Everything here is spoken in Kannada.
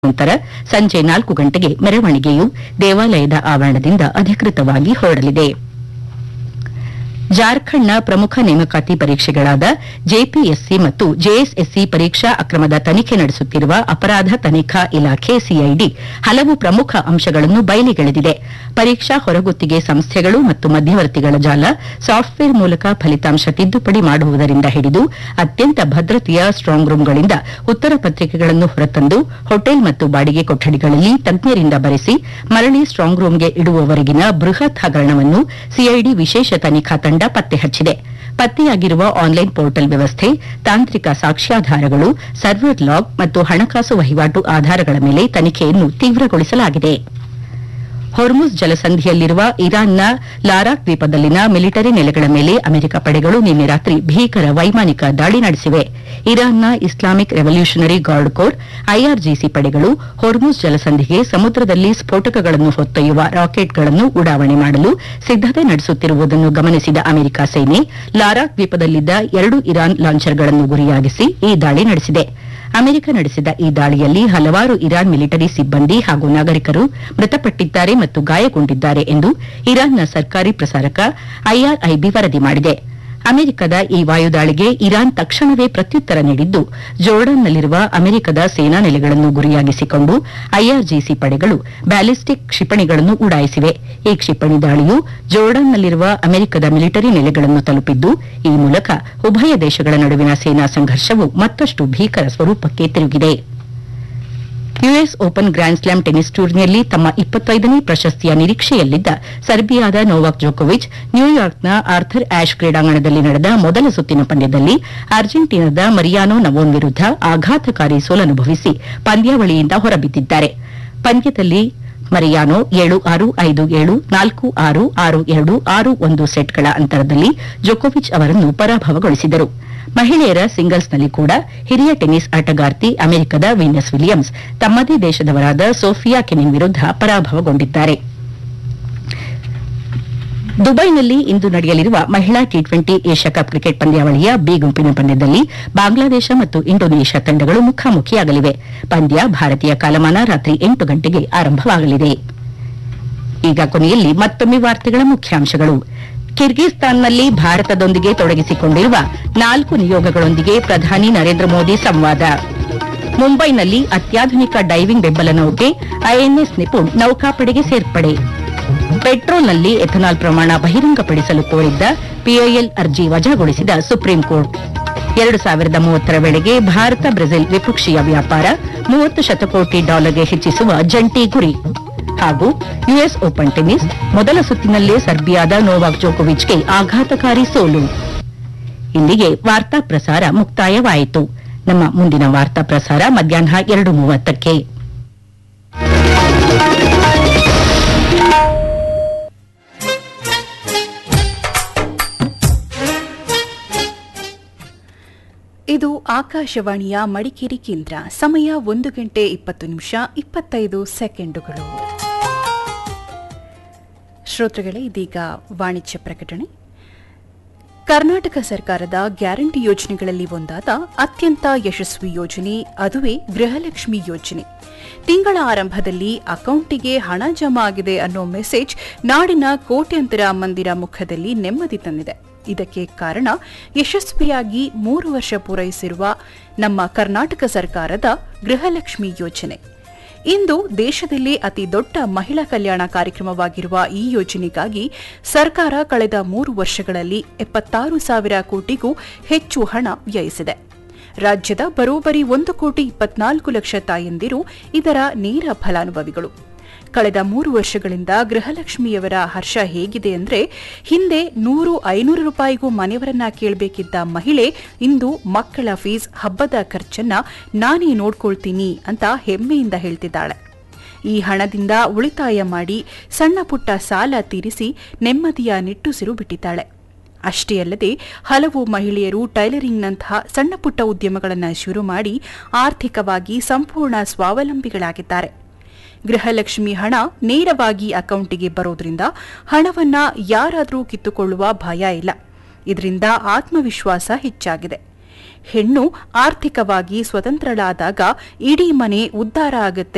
ನಂತರ ಸಂಜೆ ನಾಲ್ಕು ಗಂಟೆಗೆ ಮೆರವಣಿಗೆಯು ದೇವಾಲಯದ ಆವರಣದಿಂದ ಅಧಿಕೃತವಾಗಿ ಹೊರಡಲಿದೆ ಜಾರ್ಖಂಡ್ನ ಪ್ರಮುಖ ನೇಮಕಾತಿ ಪರೀಕ್ಷೆಗಳಾದ ಜೆಪಿಎಸ್ಸಿ ಮತ್ತು ಜೆಎಸ್ಎಸ್ಸಿ ಪರೀಕ್ಷಾ ಅಕ್ರಮದ ತನಿಖೆ ನಡೆಸುತ್ತಿರುವ ಅಪರಾಧ ತನಿಖಾ ಇಲಾಖೆ ಸಿಐಡಿ ಹಲವು ಪ್ರಮುಖ ಅಂಶಗಳನ್ನು ಬಯಲಿಗೆಳೆದಿದೆ ಪರೀಕ್ಷಾ ಹೊರಗುತ್ತಿಗೆ ಸಂಸ್ಥೆಗಳು ಮತ್ತು ಮಧ್ಯವರ್ತಿಗಳ ಜಾಲ ಸಾಫ್ಟ್ವೇರ್ ಮೂಲಕ ಫಲಿತಾಂಶ ತಿದ್ದುಪಡಿ ಮಾಡುವುದರಿಂದ ಹಿಡಿದು ಅತ್ಯಂತ ಭದ್ರತೆಯ ಸ್ಟ್ರಾಂಗ್ ರೂಂಗಳಿಂದ ಉತ್ತರ ಪತ್ರಿಕೆಗಳನ್ನು ಹೊರತಂದು ಹೋಟೆಲ್ ಮತ್ತು ಬಾಡಿಗೆ ಕೊಠಡಿಗಳಲ್ಲಿ ತಜ್ಞರಿಂದ ಬರೆಸಿ ಮರಳಿ ಸ್ಟ್ರಾಂಗ್ ರೂಂಗೆ ಇಡುವವರೆಗಿನ ಬೃಹತ್ ಹಗರಣವನ್ನು ಸಿಐಡಿ ವಿಶೇಷ ತನಿಖಾ ತಂಡ ಪತ್ತೆ ಹಚ್ಚಿದೆ ಪತ್ತೆಯಾಗಿರುವ ಆನ್ಲೈನ್ ಪೋರ್ಟಲ್ ವ್ಯವಸ್ಥೆ ತಾಂತ್ರಿಕ ಸಾಕ್ಷ್ಯಾಧಾರಗಳು ಸರ್ವರ್ ಲಾಗ್ ಮತ್ತು ಹಣಕಾಸು ವಹಿವಾಟು ಆಧಾರಗಳ ಮೇಲೆ ತನಿಖೆಯನ್ನು ತೀವ್ರಗೊಳಿಸಲಾಗಿದೆ ಹೊರ್ಮುಜ್ ಜಲಸಂಧಿಯಲ್ಲಿರುವ ಇರಾನ್ನ ಲಾರಾಕ್ ದ್ವೀಪದಲ್ಲಿನ ಮಿಲಿಟರಿ ನೆಲೆಗಳ ಮೇಲೆ ಅಮೆರಿಕ ಪಡೆಗಳು ನಿನ್ನೆ ರಾತ್ರಿ ಭೀಕರ ವೈಮಾನಿಕ ದಾಳಿ ನಡೆಸಿವೆ ಇರಾನ್ನ Islamic revolutionary guard corps IRGC ಪಡೆಗಳು ಹೊರ್ಮುಜ್ ಜಲಸಂಧಿಗೆ ಸಮುದ್ರದಲ್ಲಿ ಸ್ಫೋಟಕಗಳನ್ನು ಹೊತ್ತೊಯ್ಯುವ ರಾಕೆಟ್ಗಳನ್ನು ಉಡಾವಣೆ ಮಾಡಲು ಸಿದ್ದತೆ ನಡೆಸುತ್ತಿರುವುದನ್ನು ಗಮನಿಸಿದ ಅಮೆರಿಕ ಸೇನೆ ಲಾರಾಕ್ ದ್ವೀಪದಲ್ಲಿದ್ದ ಎರಡು ಇರಾನ್ ಲಾಂಚರ್ಗಳನ್ನು ಗುರಿಯಾಗಿಸಿ ಈ ದಾಳಿ ನಡೆಸಿದೆ ಅಮೆರಿಕ ನಡೆಸಿದ ಈ ದಾಳಿಯಲ್ಲಿ ಹಲವಾರು ಇರಾನ್ ಮಿಲಿಟರಿ ಸಿಬ್ಬಂದಿ ಹಾಗೂ ನಾಗರಿಕರು ಮೃತಪಟ್ಟಿದ್ದಾರೆ ಮತ್ತು ಗಾಯಗೊಂಡಿದ್ದಾರೆ ಎಂದು ಇರಾನ್ನ ಸರ್ಕಾರಿ ಪ್ರಸಾರಕ ಐಆರ್ಐಬಿ ವರದಿ ಮಾಡಿದೆ ಅಮೆರಿಕದ ಈ ವಾಯುದಾಳಿಗೆ ಇರಾನ್ ತಕ್ಷಣವೇ ಪ್ರತ್ಯುತ್ತರ ನೀಡಿದ್ದು ಜೋರ್ಡನ್ನಲ್ಲಿರುವ ಅಮೆರಿಕದ ಸೇನಾ ನೆಲೆಗಳನ್ನು ಗುರಿಯಾಗಿಸಿಕೊಂಡು ಐಆರ್ಜಿಸಿ ಪಡೆಗಳು ಬ್ಯಾಲಿಸ್ಟಿಕ್ ಕ್ಷಿಪಣಿಗಳನ್ನು ಉಡಾಯಿಸಿವೆ ಈ ಕ್ಷಿಪಣಿ ದಾಳಿಯು ಜೋರ್ಡನ್ನಲ್ಲಿರುವ ಅಮೆರಿಕದ ಮಿಲಿಟರಿ ನೆಲೆಗಳನ್ನು ತಲುಪಿದ್ದು ಈ ಮೂಲಕ ಉಭಯ ದೇಶಗಳ ನಡುವಿನ ಸೇನಾ ಸಂಘರ್ಷವು ಮತ್ತಷ್ಟು ಭೀಕರ ಸ್ವರೂಪಕ್ಕೆ ತಿರುಗಿದೆ US Open grand slam tennis ಟೂರ್ನಿಯಲ್ಲಿ ತಮ್ಮ ಇಪ್ಪತ್ತೈದನೇ ಪ್ರಶಸ್ತಿಯ ನಿರೀಕ್ಷೆಯಲ್ಲಿದ್ದ ಸರ್ಬಿಯಾದ ನೋವಾಕ್ ಜೋಕೋವಿಚ್ ನ್ಯೂಯಾರ್ಕ್ನ ಆರ್ಥರ್ ಆಶ್ ಕ್ರೀಡಾಂಗಣದಲ್ಲಿ ನಡೆದ ಮೊದಲ ಸುತ್ತಿನ ಪಂದ್ಯದಲ್ಲಿ ಅರ್ಜೆಂಟೀನಾದ ಮರಿಯಾನೋ ನವೋನ್ ವಿರುದ್ಧ ಆಘಾತಕಾರಿ ಸೋಲನುಭವಿಸಿ ಪಂದ್ಯಾವಳಿಯಿಂದ ಹೊರಬಿದ್ದಿದ್ದಾರೆ ಪಂದ್ಯದಲ್ಲಿ ಮರಿಯಾನೋ ಏಳು ಆರು ಐದು ಏಳು ನಾಲ್ಕು ಆರು ಆರು ಎರಡು ಆರು ಒಂದು ಸೆಟ್ಗಳ ಅಂತರದಲ್ಲಿ ಜೊಕೋವಿಚ್ ಅವರನ್ನು ಪರಾಭವಗೊಳಿಸಿದರು ಮಹಿಳೆಯರ ಸಿಂಗಲ್ಸ್ನಲ್ಲಿ ಕೂಡ ಹಿರಿಯ ಟೆನ್ನಿಸ್ ಆಟಗಾರ್ತಿ ಅಮೆರಿಕದ ವೀನಸ್ ವಿಲಿಯಮ್ಸ್ ತಮ್ಮದೇ ದೇಶದವರಾದ ಸೋಫಿಯಾ ಕೆನಿನ್ ವಿರುದ್ಧ ಪರಾಭವಗೊಂಡಿದ್ದಾರೆ ದುಬೈನಲ್ಲಿ ಇಂದು ನಡೆಯಲಿರುವ ಮಹಿಳಾ T twenty Asia cup cricket ಪಂದ್ಯಾವಳಿಯ ಬಿ ಗುಂಪಿನ ಪಂದ್ಯದಲ್ಲಿ ಬಾಂಗ್ಲಾದೇಶ ಮತ್ತು ಇಂಡೋನೇಷ್ಯಾ ತಂಡಗಳು ಮುಖಾಮುಖಿಯಾಗಲಿವೆ ಪಂದ್ಯ ಭಾರತೀಯ ಕಾಲಮಾನ ರಾತ್ರಿ ಎಂಟು ಗಂಟೆಗೆ ಆರಂಭವಾಗಲಿದೆ ಈಗ ಕೊನೆಯಲ್ಲಿ ಮತ್ತೊಮ್ಮೆ ವಾರ್ತೆಗಳ ಮುಖ್ಯಾಂಶಗಳು ಕಿರ್ಗಿಸ್ತಾನ್ನಲ್ಲಿ ಭಾರತದೊಂದಿಗೆ ತೊಡಗಿಸಿಕೊಂಡಿರುವ ನಾಲ್ಕು ನಿಯೋಗಗಳೊಂದಿಗೆ ಪ್ರಧಾನಿ ನರೇಂದ್ರ ಮೋದಿ ಸಂವಾದ ಮುಂಬೈನಲ್ಲಿ ಅತ್ಯಾಧುನಿಕ ಡೈವಿಂಗ್ ಬೆಂಬಲ ನೌಕೆ ಐಎನ್ಎಸ್ ನಿಪುಣ್ ನೌಕಾಪಡೆಗೆ ಸೇರ್ಪಡೆ ಪೆಟ್ರೋಲ್ನಲ್ಲಿ ಎಥನಾಲ್ ಪ್ರಮಾಣ ಬಹಿರಂಗಪಡಿಸಲು ಕೋರಿದ್ದ ಪಿಐಎಲ್ ಅರ್ಜಿ ವಜಾಗೊಳಿಸಿದ ಸುಪ್ರೀಂ ಕೋರ್ಟ್ ಎರಡು ಸಾವಿರದ ಮೂವತ್ತರ ವೇಳೆಗೆ ಭಾರತ ಬ್ರೆಜಿಲ್ ದ್ವಿಪಕ್ಷೀಯ ವ್ಯಾಪಾರ ಮೂವತ್ತು ಶತಕೋಟಿ ಡಾಲರ್ಗೆ ಹೆಚ್ಚಿಸುವ ಜಂಟಿ ಗುರಿ ಹಾಗೂ ಯುಎಸ್ ಓಪನ್ ಟೆನ್ನಿಸ್ ಮೊದಲ ಸುತ್ತಿನಲ್ಲೇ ಸರ್ಬಿಯಾದ ನೋವಾಕ್ ಜೋಕೋವಿಚ್ಗೆ ಆಘಾತಕಾರಿ ಸೋಲು ಇಲ್ಲಿಗೆ ವಾರ್ತಾ ಪ್ರಸಾರ ಮುಕ್ತಾಯವಾಯಿತು ನಮ್ಮ ಮುಂದಿನ ವಾರ್ತಾ ಪ್ರಸಾರ ಮಧ್ಯಾಹ್ನ ಎರಡು ಮೂವತ್ತಕ್ಕೆ ಇದು ಆಕಾಶವಾಣಿಯ ಮಡಿಕೇರಿ ಕೇಂದ್ರ ಸಮಯ ಒಂದು ಗಂಟೆ ಇಪ್ಪತ್ತು ನಿಮಿಷ ಇಪ್ಪತ್ತೈದು ಸೆಕೆಂಡುಗಳು ಶ್ರೋತೃಗಳೇ ಇದೀಗ ವಾಣಿಜ್ಯ ಪ್ರಕಟಣೆ ಕರ್ನಾಟಕ ಸರ್ಕಾರದ ಗ್ಯಾರಂಟಿ ಯೋಜನೆಗಳಲ್ಲಿ ಒಂದಾದ ಅತ್ಯಂತ ಯಶಸ್ವಿ ಯೋಜನೆ ಅದುವೇ ಗೃಹಲಕ್ಷ್ಮಿ ಯೋಜನೆ ತಿಂಗಳ ಆರಂಭದಲ್ಲಿ ಅಕೌಂಟಿಗೆ ಹಣ ಜಮಾ ಆಗಿದೆ ಅನ್ನೋ ಮೆಸೇಜ್ ನಾಡಿನ ಕೋಟ್ಯಂತರ ಮಂದಿರ ಮುಖದಲ್ಲಿ ನೆಮ್ಮದಿ ತಂದಿದೆ ಇದಕ್ಕೆ ಕಾರಣ ಯಶಸ್ವಿಯಾಗಿ ಮೂರು ವರ್ಷ ಪೂರೈಸಿರುವ ನಮ್ಮ ಕರ್ನಾಟಕ ಸರ್ಕಾರದ ಗೃಹಲಕ್ಷ್ಮಿ ಯೋಜನೆ ಇಂದು ದೇಶದಲ್ಲೇ ಅತಿ ದೊಡ್ಡ ಮಹಿಳಾ ಕಲ್ಯಾಣ ಕಾರ್ಯಕ್ರಮವಾಗಿರುವ ಈ ಯೋಜನೆಗಾಗಿ ಸರ್ಕಾರ ಕಳೆದ ಮೂರು ವರ್ಷಗಳಲ್ಲಿ ಎಪ್ಪತ್ತಾರು ಸಾವಿರ ಕೋಟಿಗೂ ಹೆಚ್ಚು ಹಣ ವ್ಯಯಿಸಿದೆ ರಾಜ್ಯದ ಬರೋಬ್ಬರಿ ಒಂದು ಕೋಟಿ ಇಪ್ಪತ್ನಾಲ್ಕು ಲಕ್ಷ ತಾಯಂದಿರು ಇದರ ನೇರ ಫಲಾನುಭವಿಗಳು ಕಳೆದ ಮೂರು ವರ್ಷಗಳಿಂದ ಗೃಹಲಕ್ಷ್ಮಿಯವರ ಹರ್ಷ ಹೇಗಿದೆ ಅಂದ್ರೆ ಹಿಂದೆ ನೂರು ಐನೂರು ರೂಪಾಯಿಗೂ ಮನೆಯವರನ್ನ ಕೇಳಬೇಕಿದ್ದ ಮಹಿಳೆ ಇಂದು ಮಕ್ಕಳ ಫೀಸ್ ಹಬ್ಬದ ಖರ್ಚನ್ನ ನಾನೇ ನೋಡ್ಕೊಳ್ತೀನಿ ಅಂತ ಹೆಮ್ಮೆಯಿಂದ ಹೇಳ್ತಿದ್ದಾಳೆ ಈ ಹಣದಿಂದ ಉಳಿತಾಯ ಮಾಡಿ ಸಣ್ಣ ಪುಟ್ಟ ಸಾಲ ತೀರಿಸಿ ನೆಮ್ಮದಿಯ ನಿಟ್ಟುಸಿರು ಬಿಟ್ಟಿದ್ದಾಳೆ ಅಷ್ಟೇ ಅಲ್ಲದೆ ಹಲವು ಮಹಿಳೆಯರು ಟೈಲರಿಂಗ್ನಂತಹ ಸಣ್ಣ ಪುಟ್ಟ ಉದ್ಯಮಗಳನ್ನು ಶುರು ಮಾಡಿ ಆರ್ಥಿಕವಾಗಿ ಸಂಪೂರ್ಣ ಸ್ವಾವಲಂಬಿಗಳಾಗಿದ್ದಾರೆ ಗೃಹಲಕ್ಷ್ಮಿ ಹಣ ನೇರವಾಗಿ ಅಕೌಂಟಿಗೆ ಬರೋದ್ರಿಂದ ಹಣವನ್ನ ಯಾರಾದರೂ ಕಿತ್ತುಕೊಳ್ಳುವ ಭಯ ಇಲ್ಲ ಇದರಿಂದ ಆತ್ಮವಿಶ್ವಾಸ ಹೆಚ್ಚಾಗಿದೆ ಹೆಣ್ಣು ಆರ್ಥಿಕವಾಗಿ ಸ್ವತಂತ್ರಳಾದಾಗ ಇಡೀ ಮನೆ ಉದ್ಧಾರ ಆಗುತ್ತೆ